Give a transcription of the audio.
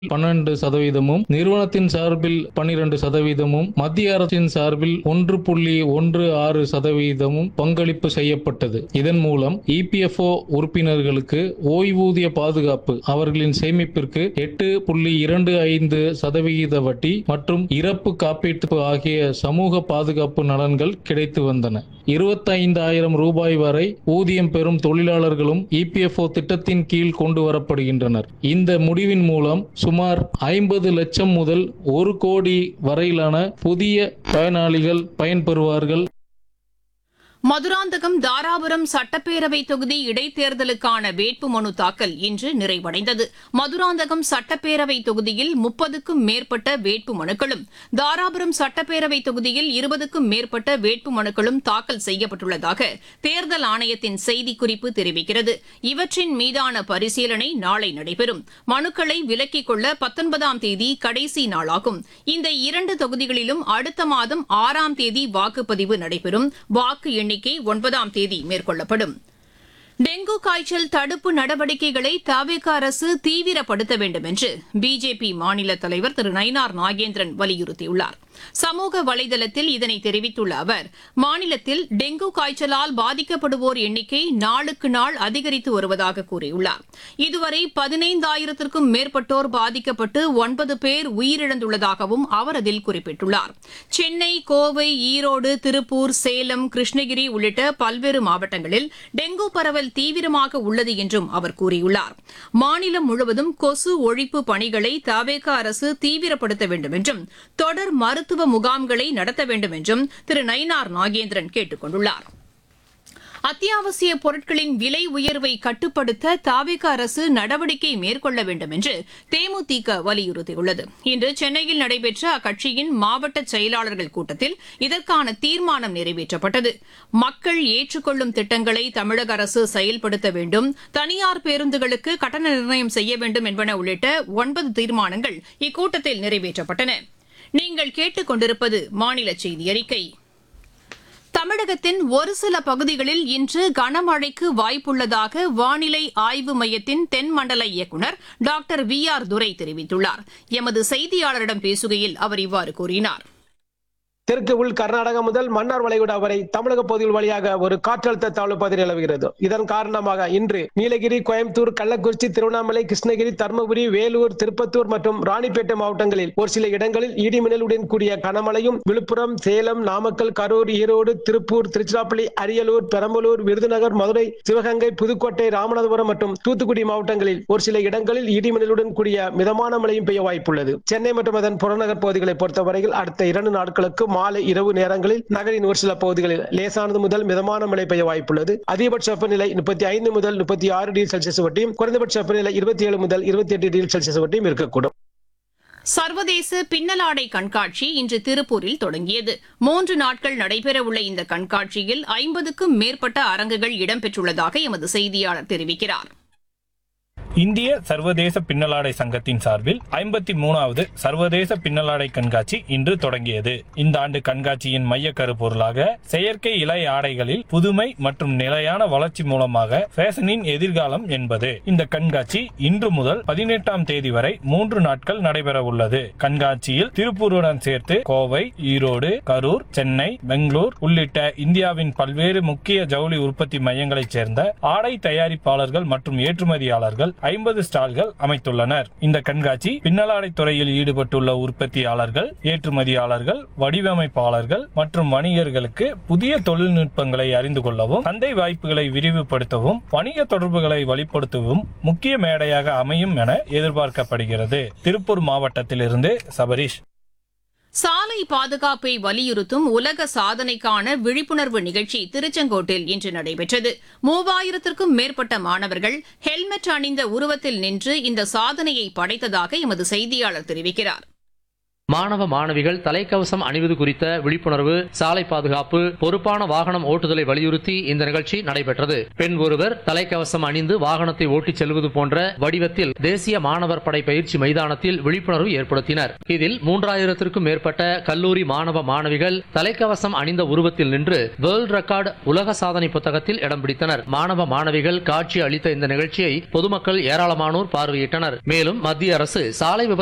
பன்னெண்டு சதவீதமும் நிறுவனத்தின் சார்பில் பன்னிரண்டு சதவீதமும் மத்திய அரசின் சார்பில் ஒன்று புள்ளி ஒன்று ஆறு சதவீதமும் பங்களிப்பு செய்யப்பட்டது இதன் மூலம் இபிஎஃப்ஓ உறுப்பினர்களுக்கு ஓய்வூதிய பாதுகாப்பு அவர்களின் சேமிப்பிற்கு எட்டு புள்ளி இரண்டு ஐந்து சதவிகித வட்டி மற்றும் இறப்பு காப்பீட்டு ஆகிய சமூக பாதுகாப்பு நலன்கள் கிடைத்து வந்தன இருபத்தைந்தாயிரம் ரூபாய் வரை ஊதியம் பெறும் தொழிலாளர்களும் இபிஎஃப்ஓ திட்டத்தின் கீழ் கொண்டு வரப்படுகின்றனர் இந்த முடிவின் மூலம் சுமார் ஐம்பது லட்சம் முதல் ஒரு கோடி வரையிலான புதிய பயனாளிகள் பயன்பெறுவார்கள் மதுராந்தகம் தாராபுரம் சட்டப்பேரவை தொகுதி இடைத்தேர்தலுக்கான வேட்புமனு தாக்கல் இன்று நிறைவடைந்தது மதுராந்தகம் சட்டப்பேரவை தொகுதியில் முப்பதுக்கும் மேற்பட்ட வேட்புமனுக்களும் தாராபுரம் சட்டப்பேரவை தொகுதியில் இருபதுக்கும் மேற்பட்ட வேட்புமனுக்களும் தாக்கல் செய்யப்பட்டுள்ளதாக தேர்தல் ஆணையத்தின் செய்திக்குறிப்பு தெரிவிக்கிறது இவற்றின் மீதான பரிசீலனை நாளை நடைபெறும் மனுக்களை விலக்கிக் கொள்ள பத்தொன்பதாம் தேதி கடைசி நாளாகும் இந்த இரண்டு தொகுதிகளிலும் அடுத்த மாதம் ஆறாம் தேதி வாக்குப்பதிவு நடைபெறும் வாக்கு எண்ணிக்கை ஒன்பதாம் தேதி மேற்கொள்ளப்படும் டெங்கு காய்ச்சல் தடுப்பு நடவடிக்கைகளை தவிக அரசு தீவிரப்படுத்த வேண்டும் என்று பிஜேபி மாநில தலைவர் திரு நயினார் நாகேந்திரன் வலியுறுத்தியுள்ளார் சமூக வலைதளத்தில் இதனை தெரிவித்துள்ள அவர் மாநிலத்தில் டெங்கு காய்ச்சலால் பாதிக்கப்படுவோர் எண்ணிக்கை நாளுக்கு நாள் அதிகரித்து வருவதாக கூறியுள்ளார் இதுவரை பதினைந்தாயிரத்திற்கும் மேற்பட்டோர் பாதிக்கப்பட்டு ஒன்பது பேர் உயிரிழந்துள்ளதாகவும் அவர் அதில் குறிப்பிட்டுள்ளார் சென்னை கோவை ஈரோடு திருப்பூர் சேலம் கிருஷ்ணகிரி உள்ளிட்ட பல்வேறு மாவட்டங்களில் டெங்கு பரவல் தீவிரமாக உள்ளது என்றும் அவர் கூறியுள்ளார் மாநிலம் முழுவதும் கொசு ஒழிப்பு பணிகளை தவேக அரசு தீவிரப்படுத்த வேண்டும் என்றும் தொடர் மருத்துவ முகாம்களை நடத்த வேண்டும் என்றும் திரு நயினார் நாகேந்திரன் கேட்டுக் கொண்டுள்ளார் அத்தியாவசிய பொருட்களின் விலை உயர்வை கட்டுப்படுத்த தாவிக அரசு நடவடிக்கை மேற்கொள்ள வேண்டும் என்று தேமுதிக வலியுறுத்தியுள்ளது இன்று சென்னையில் நடைபெற்ற அக்கட்சியின் மாவட்ட செயலாளர்கள் கூட்டத்தில் இதற்கான தீர்மானம் நிறைவேற்றப்பட்டது மக்கள் ஏற்றுக்கொள்ளும் திட்டங்களை தமிழக அரசு செயல்படுத்த வேண்டும் தனியார் பேருந்துகளுக்கு கட்டண நிர்ணயம் செய்ய வேண்டும் என்பன உள்ளிட்ட ஒன்பது தீர்மானங்கள் இக்கூட்டத்தில் நிறைவேற்றப்பட்டன நீங்கள் கேட்டுக் கொண்டிருப்பது மாநில செய்தி அறிக்கை தமிழகத்தின் ஒரு சில பகுதிகளில் இன்று கனமழைக்கு வாய்ப்புள்ளதாக வானிலை ஆய்வு மையத்தின் தென்மண்டல இயக்குநர் டாக்டர் வி ஆர் துரை தெரிவித்துள்ளார் எமது செய்தியாளரிடம் பேசுகையில் அவர் இவ்வாறு கூறினார் தெற்கு உள் கர்நாடகா முதல் மன்னார் வளைகுடா வரை தமிழக பகுதிகள் வழியாக ஒரு காற்றழுத்த தாழ்வு பகுதி நிலவுகிறது இதன் காரணமாக இன்று நீலகிரி கோயம்புத்தூர் கள்ளக்குறிச்சி திருவண்ணாமலை கிருஷ்ணகிரி தருமபுரி வேலூர் திருப்பத்தூர் மற்றும் ராணிப்பேட்டை மாவட்டங்களில் ஒரு சில இடங்களில் இடிமின்னலுடன் கூடிய கனமழையும் விழுப்புரம் சேலம் நாமக்கல் கரூர் ஈரோடு திருப்பூர் திருச்சிராப்பள்ளி அரியலூர் பெரம்பலூர் விருதுநகர் மதுரை சிவகங்கை புதுக்கோட்டை ராமநாதபுரம் மற்றும் தூத்துக்குடி மாவட்டங்களில் ஒரு சில இடங்களில் இடிமின்னலுடன் கூடிய மிதமான மழையும் பெய்ய வாய்ப்புள்ளது சென்னை மற்றும் அதன் புறநகர் பகுதிகளை பொறுத்தவரையில் அடுத்த இரண்டு நாட்களுக்கு மாலை இரவு நேரங்களில் நகரின் ஒரு சில பகுதிகளில் லேசானது முதல் மிதமான மழை பெய்ய வாய்ப்புள்ளது அதிகபட்ச வெப்பநிலை முப்பத்தி ஐந்து முதல் முப்பத்தி ஆறு டிகிரி செல்சியஸ் வட்டியும் குறைந்தபட்ச வெப்பநிலை இருபத்தி ஏழு முதல் இருபத்தி எட்டு டிகிரி செல்சியஸ் வட்டியும் இருக்கக்கூடும் சர்வதேச பின்னலாடை கண்காட்சி இன்று திருப்பூரில் தொடங்கியது மூன்று நாட்கள் நடைபெறவுள்ள இந்த கண்காட்சியில் ஐம்பதுக்கும் மேற்பட்ட அரங்குகள் இடம்பெற்றுள்ளதாக எமது செய்தியாளர் தெரிவிக்கிறார் இந்திய சர்வதேச பின்னலாடை சங்கத்தின் சார்பில் ஐம்பத்தி மூணாவது சர்வதேச பின்னலாடை கண்காட்சி இன்று தொடங்கியது இந்த ஆண்டு கண்காட்சியின் மைய கருப்பொருளாக செயற்கை இலை ஆடைகளில் புதுமை மற்றும் நிலையான வளர்ச்சி மூலமாக ஃபேஷனின் எதிர்காலம் என்பது இந்த கண்காட்சி இன்று முதல் பதினெட்டாம் தேதி வரை மூன்று நாட்கள் நடைபெற உள்ளது கண்காட்சியில் திருப்பூருடன் சேர்த்து கோவை ஈரோடு கரூர் சென்னை பெங்களூர் உள்ளிட்ட இந்தியாவின் பல்வேறு முக்கிய ஜவுளி உற்பத்தி மையங்களைச் சேர்ந்த ஆடை தயாரிப்பாளர்கள் மற்றும் ஏற்றுமதியாளர்கள் ஐம்பது ஸ்டால்கள் அமைத்துள்ளனர் இந்த கண்காட்சி பின்னலாடை துறையில் ஈடுபட்டுள்ள உற்பத்தியாளர்கள் ஏற்றுமதியாளர்கள் வடிவமைப்பாளர்கள் மற்றும் வணிகர்களுக்கு புதிய தொழில்நுட்பங்களை அறிந்து கொள்ளவும் சந்தை வாய்ப்புகளை விரிவுபடுத்தவும் வணிக தொடர்புகளை வலுப்படுத்தவும் முக்கிய மேடையாக அமையும் என எதிர்பார்க்கப்படுகிறது திருப்பூர் மாவட்டத்திலிருந்து சபரீஷ் சாலை பாதுகாப்பை வலியுறுத்தும் உலக சாதனைக்கான விழிப்புணர்வு நிகழ்ச்சி திருச்செங்கோட்டில் இன்று நடைபெற்றது மூவாயிரத்திற்கும் மேற்பட்ட மாணவர்கள் ஹெல்மெட் அணிந்த உருவத்தில் நின்று இந்த சாதனையை படைத்ததாக எமது செய்தியாளர் தெரிவிக்கிறார் மாணவ மாணவிகள் தலைக்கவசம் அணிவது குறித்த விழிப்புணர்வு சாலை பாதுகாப்பு பொறுப்பான வாகனம் ஓட்டுதலை வலியுறுத்தி இந்த நிகழ்ச்சி நடைபெற்றது பெண் ஒருவர் தலைக்கவசம் அணிந்து வாகனத்தை ஓட்டிச் செல்வது போன்ற வடிவத்தில் தேசிய மாணவர் படை பயிற்சி மைதானத்தில் விழிப்புணர்வு ஏற்படுத்தினர் இதில் மூன்றாயிரத்திற்கும் மேற்பட்ட கல்லூரி மாணவ மாணவிகள் தலைக்கவசம் அணிந்த உருவத்தில் நின்று வேர்ல்ட் ரெக்கார்டு உலக சாதனை புத்தகத்தில் இடம் பிடித்தனர் மாணவ மாணவிகள் காட்சி அளித்த இந்த நிகழ்ச்சியை பொதுமக்கள் ஏராளமானோர் பார்வையிட்டனர் மேலும் மத்திய அரசு சாலை விபத்து